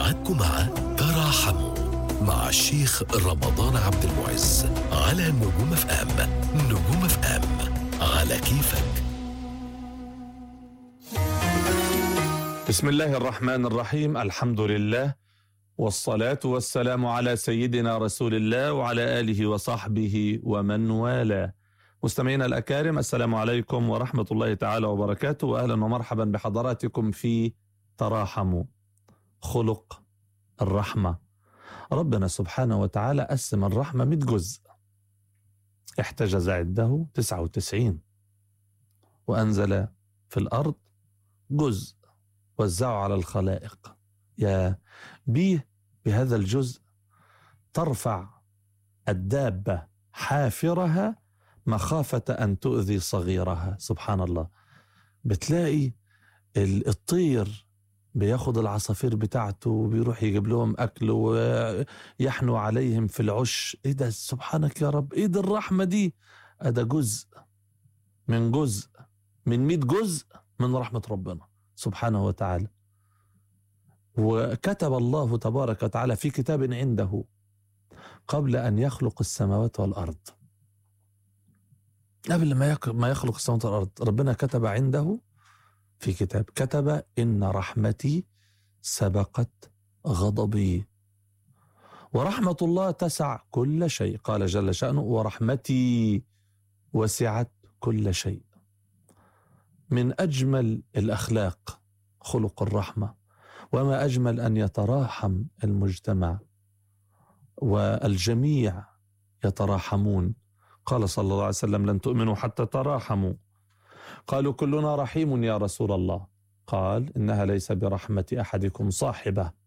معكم مع تراحموا مع الشيخ رمضان عبد المعز على نجوم اف ام نجوم اف ام على كيفك بسم الله الرحمن الرحيم الحمد لله والصلاة والسلام على سيدنا رسول الله وعلى آله وصحبه ومن والاه مستمعينا الأكارم السلام عليكم ورحمة الله تعالى وبركاته وأهلا ومرحبا بحضراتكم في تراحموا خلق الرحمة ربنا سبحانه وتعالى قسم الرحمة 100 جزء احتجز عنده 99 وأنزل في الأرض جزء وزعه على الخلائق يا بيه بهذا الجزء ترفع الدابة حافرها مخافة أن تؤذي صغيرها سبحان الله بتلاقي الطير بياخد العصافير بتاعته وبيروح يجيب لهم أكل ويحنو عليهم في العش إيه ده سبحانك يا رب إيه ده الرحمة دي ده جزء من جزء من مئة جزء من رحمة ربنا سبحانه وتعالى وكتب الله تبارك وتعالى في كتاب عنده قبل أن يخلق السماوات والأرض قبل ما ما يخلق السماوات والأرض ربنا كتب عنده في كتاب كتب إن رحمتي سبقت غضبي ورحمة الله تسع كل شيء قال جل شأنه ورحمتي وسعت كل شيء من أجمل الأخلاق خلق الرحمة وما أجمل أن يتراحم المجتمع والجميع يتراحمون قال صلى الله عليه وسلم لن تؤمنوا حتى تراحموا قالوا كلنا رحيم يا رسول الله قال إنها ليس برحمة أحدكم صاحبة